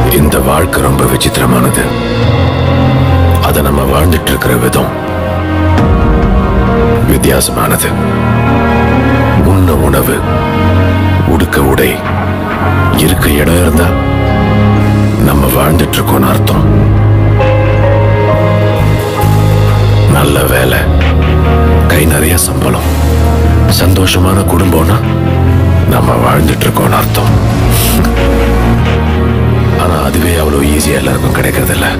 இந்த வாழ்க்கை ரொம்ப விசித்திரமானது அதை நம்ம வாழ்ந்துட்டு இருக்கிற விதம் வித்தியாசமானது உண்ண உணவு உடுக்க உடை இருக்க இடம் இருந்தா நம்ம வாழ்ந்துட்டு இருக்கோம்னு அர்த்தம் நல்ல வேலை கை நிறைய சம்பளம் சந்தோஷமான குடும்பம்னா நம்ம வாழ்ந்துட்டு இருக்கோம்னு அர்த்தம் ஆனா அதுவே அவ்வளவு ஈஸியா எல்லாருக்கும் கிடைக்கிறது இல்ல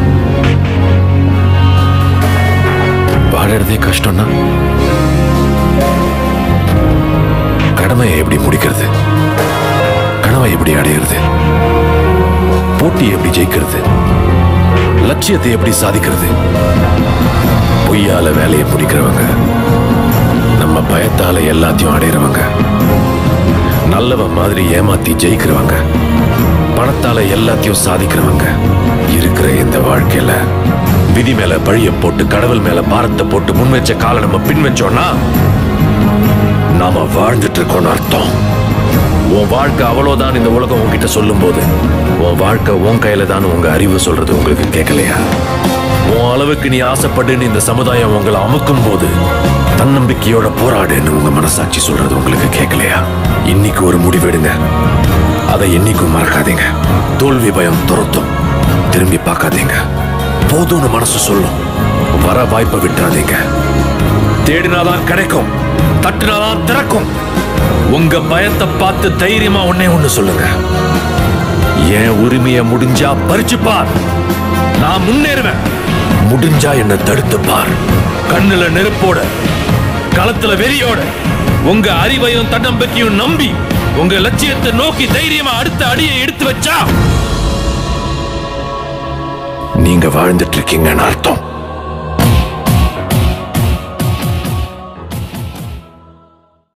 வாழறதே கஷ்டம்னா கடமையை எப்படி முடிக்கிறது கனவை எப்படி அடையிறது போட்டியை எப்படி ஜெயிக்கிறது லட்சியத்தை எப்படி சாதிக்கிறது பொய்யால வேலையை முடிக்கிறவங்க நம்ம பயத்தால எல்லாத்தையும் அடையிறவங்க நல்லவன் மாதிரி ஏமாத்தி ஜெயிக்கிறவங்க பணத்தால எல்லாத்தையும் சாதிக்கிறவங்க இருக்கிற இந்த வாழ்க்கையில விதி மேல பழிய போட்டு கடவுள் மேல பாரத்தை போட்டு முன் வச்ச காலை நம்ம பின் வச்சோம்னா நாம வாழ்ந்துட்டு இருக்கோம்னு அர்த்தம் உன் வாழ்க்கை அவ்வளவுதான் இந்த உலகம் உன்கிட்ட சொல்லும் போது உன் வாழ்க்கை உன் கையில தான் உங்க அறிவு சொல்றது உங்களுக்கு கேட்கலையா உன் அளவுக்கு நீ ஆசைப்பட்டுன்னு இந்த சமுதாயம் உங்களை அமுக்கும் போது தன்னம்பிக்கையோட போராடுன்னு உங்க மனசாட்சி சொல்றது உங்களுக்கு கேட்கலையா இன்னைக்கு ஒரு முடிவெடுங்க அதை என்னைக்கும் மறக்காதீங்க தோல்வி பயம் துரத்தும் திரும்பி பார்க்காதீங்க போதும்னு மனசு சொல்லும் வர வாய்ப்பை விட்டுறாதீங்க தேடினாதான் கிடைக்கும் தட்டுனாதான் திறக்கும் உங்க பயத்தை பார்த்து தைரியமா ஒன்னே ஒண்ணு சொல்லுங்க என் உரிமையை முடிஞ்சா பறிச்சு பார் நான் முன்னேறுவேன் முடிஞ்சா என்ன தடுத்து பார் கண்ணுல நெருப்போட களத்துல வெறியோட உங்க அறிவையும் தன்னம்பிக்கையும் நம்பி உங்க லட்சியத்தை நோக்கி தைரியமா அடுத்த அடியை எடுத்து வச்சா நீங்க வாழ்ந்துட்டு இருக்கீங்கன்னு அர்த்தம்